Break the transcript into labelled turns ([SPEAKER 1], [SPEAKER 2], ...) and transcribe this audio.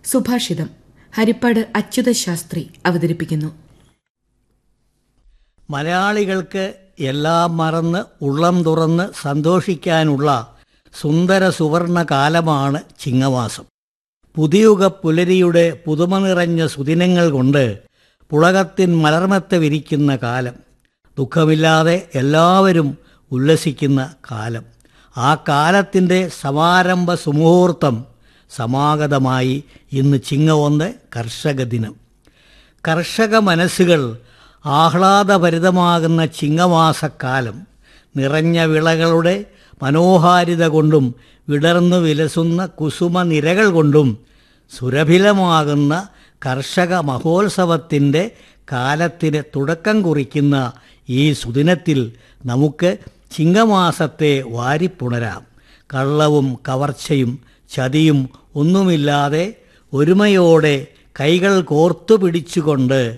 [SPEAKER 1] സുഭാഷിതം ഹരിപ്പാട് അച്യുത ശാസ്ത്രി അവതരിപ്പിക്കുന്നു
[SPEAKER 2] മലയാളികൾക്ക് എല്ലാം മറന്ന് ഉള്ളം തുറന്ന് സന്തോഷിക്കാനുള്ള സുന്ദര സുവർണ കാലമാണ് ചിങ്ങമാസം പുതിയുഗ പുലരിയുടെ പുതുമ നിറഞ്ഞ സുദിനങ്ങൾ കൊണ്ട് പുളകത്തിൻ മലർമത്ത വിരിക്കുന്ന കാലം ദുഃഖമില്ലാതെ എല്ലാവരും ഉല്ലസിക്കുന്ന കാലം ആ കാലത്തിൻ്റെ സമാരംഭ സുമുഹൂർത്തം സമാഗതമായി ഇന്ന് ചിങ്ങ ഒന്ന് കർഷക ദിനം കർഷക മനസ്സുകൾ ആഹ്ലാദഭരിതമാകുന്ന ചിങ്ങമാസക്കാലം നിറഞ്ഞ വിളകളുടെ മനോഹാരിത കൊണ്ടും വിടർന്നു വിലസുന്ന കുസുമ നിരകൾ കൊണ്ടും സുരഭിലമാകുന്ന കർഷക മഹോത്സവത്തിൻ്റെ കാലത്തിന് തുടക്കം കുറിക്കുന്ന ഈ സുദിനത്തിൽ നമുക്ക് ചിങ്ങമാസത്തെ വാരിപ്പുണരാം കള്ളവും കവർച്ചയും ചതിയും ഒന്നുമില്ലാതെ ഒരുമയോടെ കൈകൾ കോർത്തു പിടിച്ചുകൊണ്ട്